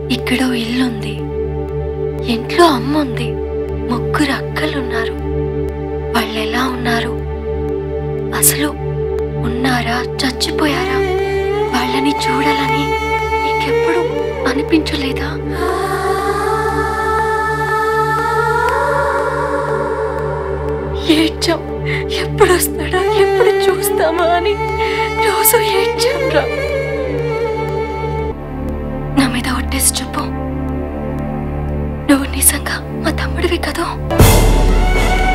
ఇక్కడో ఇల్లుంది ఇంట్లో అమ్మ ఉంది ముగ్గురు అక్కలున్నారు వాళ్ళు ఎలా ఉన్నారు అసలు ఉన్నారా చచ్చిపోయారా వాళ్ళని చూడాలని నీకెప్పుడు అనిపించలేదా ఏడ్చాం ఎప్పుడు వస్తాడా ఎప్పుడు చూస్తామా అని రోజు ఏడ్చాం రా నా మీద ఒట్టేసి చెప్పు నువ్వు నిజంగా మా తమ్ముడివి కదా